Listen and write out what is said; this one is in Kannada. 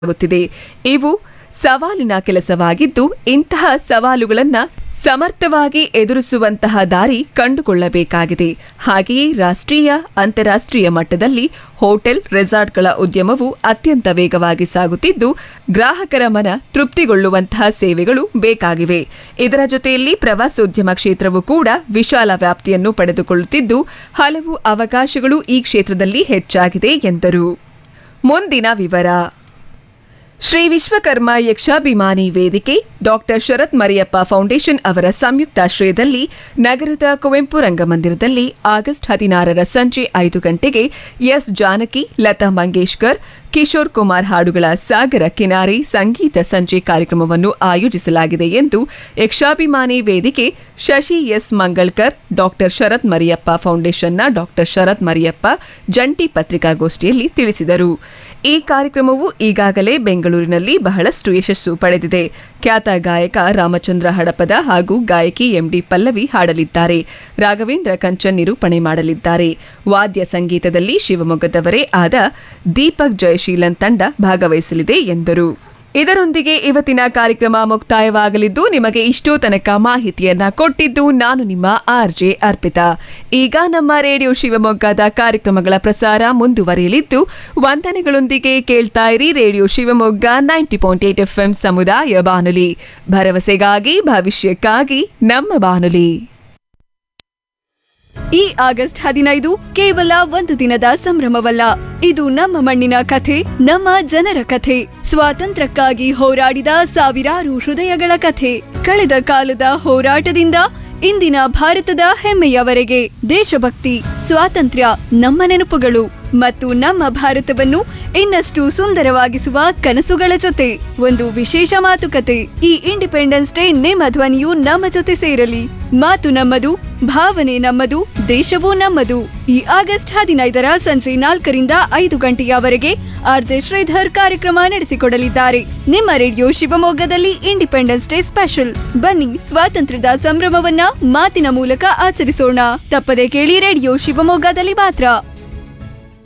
ಆಗುತ್ತಿದೆ ಇವು ಸವಾಲಿನ ಕೆಲಸವಾಗಿದ್ದು ಇಂತಹ ಸವಾಲುಗಳನ್ನ ಸಮರ್ಥವಾಗಿ ಎದುರಿಸುವಂತಹ ದಾರಿ ಕಂಡುಕೊಳ್ಳಬೇಕಾಗಿದೆ ಹಾಗೆಯೇ ರಾಷ್ಟ್ರೀಯ ಅಂತಾರಾಷ್ಟ್ರೀಯ ಮಟ್ಟದಲ್ಲಿ ಹೋಟೆಲ್ ರೆಸಾರ್ಟ್ಗಳ ಉದ್ಯಮವು ಅತ್ಯಂತ ವೇಗವಾಗಿ ಸಾಗುತ್ತಿದ್ದು ಗ್ರಾಹಕರ ಮನ ತೃಪ್ತಿಗೊಳ್ಳುವಂತಹ ಸೇವೆಗಳು ಬೇಕಾಗಿವೆ ಇದರ ಜೊತೆಯಲ್ಲಿ ಪ್ರವಾಸೋದ್ಯಮ ಕ್ಷೇತ್ರವು ಕೂಡ ವಿಶಾಲ ವ್ಯಾಪ್ತಿಯನ್ನು ಪಡೆದುಕೊಳ್ಳುತ್ತಿದ್ದು ಹಲವು ಅವಕಾಶಗಳು ಈ ಕ್ಷೇತ್ರದಲ್ಲಿ ಹೆಚ್ಚಾಗಿದೆ ಎಂದರು ಮುಂದಿನ ವಿವರ ಶ್ರೀ ವಿಶ್ವಕರ್ಮ ಯಕ್ಷಾಭಿಮಾನಿ ವೇದಿಕೆ ಡಾಕ್ಟರ್ ಶರತ್ ಮರಿಯಪ್ಪ ಫೌಂಡೇಶನ್ ಅವರ ಸಂಯುಕ್ತಾಶ್ರಯದಲ್ಲಿ ನಗರದ ಕುವೆಂಪು ರಂಗಮಂದಿರದಲ್ಲಿ ಆಗಸ್ಟ್ ಹದಿನಾರರ ಸಂಜೆ ಐದು ಗಂಟೆಗೆ ಎಸ್ ಜಾನಕಿ ಲತಾ ಮಂಗೇಶ್ಕರ್ ಕಿಶೋರ್ ಕುಮಾರ್ ಹಾಡುಗಳ ಸಾಗರ ಕಿನಾರೆ ಸಂಗೀತ ಸಂಜೆ ಕಾರ್ಯಕ್ರಮವನ್ನು ಆಯೋಜಿಸಲಾಗಿದೆ ಎಂದು ಯಕ್ಷಾಭಿಮಾನಿ ವೇದಿಕೆ ಶಶಿ ಎಸ್ ಮಂಗಳ್ಕರ್ ಡಾಕ್ಟರ್ ಶರತ್ ಮರಿಯಪ್ಪ ಫೌಂಡೇಶನ್ನ ಡಾಕ್ಟರ್ ಶರತ್ ಮರಿಯಪ್ಪ ಜಂಟಿ ಪತ್ರಿಕಾಗೋಷ್ಠಿಯಲ್ಲಿ ತಿಳಿಸಿದರು ಈ ಕಾರ್ಯಕ್ರಮವು ಈಗಾಗಲೇ ಬೆಂಗಳೂರಿನಲ್ಲಿ ಬಹಳಷ್ಟು ಯಶಸ್ಸು ಪಡೆದಿದೆ ಖ್ಯಾತ ಗಾಯಕ ರಾಮಚಂದ್ರ ಹಡಪದ ಹಾಗೂ ಗಾಯಕಿ ಎಂಡಿ ಪಲ್ಲವಿ ಹಾಡಲಿದ್ದಾರೆ ರಾಘವೇಂದ್ರ ಕಂಚನ್ ನಿರೂಪಣೆ ಮಾಡಲಿದ್ದಾರೆ ವಾದ್ಯ ಸಂಗೀತದಲ್ಲಿ ಶಿವಮೊಗ್ಗದವರೇ ಆದ ದೀಪಕ್ ಜಯಶೀಲನ್ ತಂಡ ಭಾಗವಹಿಸಲಿದೆ ಎಂದರು ಇದರೊಂದಿಗೆ ಇವತ್ತಿನ ಕಾರ್ಯಕ್ರಮ ಮುಕ್ತಾಯವಾಗಲಿದ್ದು ನಿಮಗೆ ಇಷ್ಟೋ ತನಕ ಮಾಹಿತಿಯನ್ನ ಕೊಟ್ಟಿದ್ದು ನಾನು ನಿಮ್ಮ ಆರ್ಜೆ ಅರ್ಪಿತಾ ಈಗ ನಮ್ಮ ರೇಡಿಯೋ ಶಿವಮೊಗ್ಗದ ಕಾರ್ಯಕ್ರಮಗಳ ಪ್ರಸಾರ ಮುಂದುವರಿಯಲಿದ್ದು ವಂದನೆಗಳೊಂದಿಗೆ ಕೇಳ್ತಾ ಇರಿ radio Shivamogga ninety point eight F ಸಮುದಾಯ ಬಾನುಲಿ ಭರವಸೆಗಾಗಿ ಭವಿಷ್ಯಕ್ಕಾಗಿ ನಮ್ಮ ಬಾನುಲಿ ಈ ಆಗಸ್ಟ್ ಹದಿನೈದು ಕೇವಲ ಒಂದು ದಿನದ ಸಂಭ್ರಮವಲ್ಲ ಇದು ನಮ್ಮ ಮಣ್ಣಿನ ಕಥೆ ನಮ್ಮ ಜನರ ಕಥೆ ಸ್ವಾತಂತ್ರ್ಯಕ್ಕಾಗಿ ಹೋರಾಡಿದ ಸಾವಿರಾರು ಹೃದಯಗಳ ಕಥೆ ಕಳೆದ ಕಾಲದ ಹೋರಾಟದಿಂದ ಇಂದಿನ ಭಾರತದ ಹೆಮ್ಮೆಯವರೆಗೆ ದೇಶಭಕ್ತಿ ಸ್ವಾತಂತ್ರ್ಯ ನಮ್ಮ ನೆನಪುಗಳು ಮತ್ತು ನಮ್ಮ ಭಾರತವನ್ನು ಇನ್ನಷ್ಟು ಸುಂದರವಾಗಿಸುವ ಕನಸುಗಳ ಜೊತೆ ಒಂದು ವಿಶೇಷ ಮಾತುಕತೆ ಈ ಇಂಡಿಪೆಂಡೆನ್ಸ್ ಡೇ ನಿಮ್ಮ ಧ್ವನಿಯು ನಮ್ಮ ಜೊತೆ ಸೇರಲಿ ಮಾತು ನಮ್ಮದು ಭಾವನೆ ನಮ್ಮದು ದೇಶವೂ ನಮ್ಮದು ಈ ಆಗಸ್ಟ್ ಹದಿನೈದರ ಸಂಜೆ ನಾಲ್ಕರಿಂದ ಐದು ಗಂಟೆಯವರೆಗೆ ಆರ್ಜೆ ಶ್ರೀಧರ್ ಕಾರ್ಯಕ್ರಮ ನಡೆಸಿಕೊಡಲಿದ್ದಾರೆ ನಿಮ್ಮ ರೇಡಿಯೋ ಶಿವಮೊಗ್ಗದಲ್ಲಿ ಇಂಡಿಪೆಂಡೆನ್ಸ್ ಡೇ ಸ್ಪೆಷಲ್ ಬನ್ನಿ ಸ್ವಾತಂತ್ರ್ಯದ ಸಂಭ್ರಮವನ್ನ ಮಾತಿನ ಮೂಲಕ ಆಚರಿಸೋಣ ತಪ್ಪದೆ ಕೇಳಿ ರೇಡಿಯೋ ಶಿವಮೊಗ್ಗದಲ್ಲಿ ಮಾತ್ರ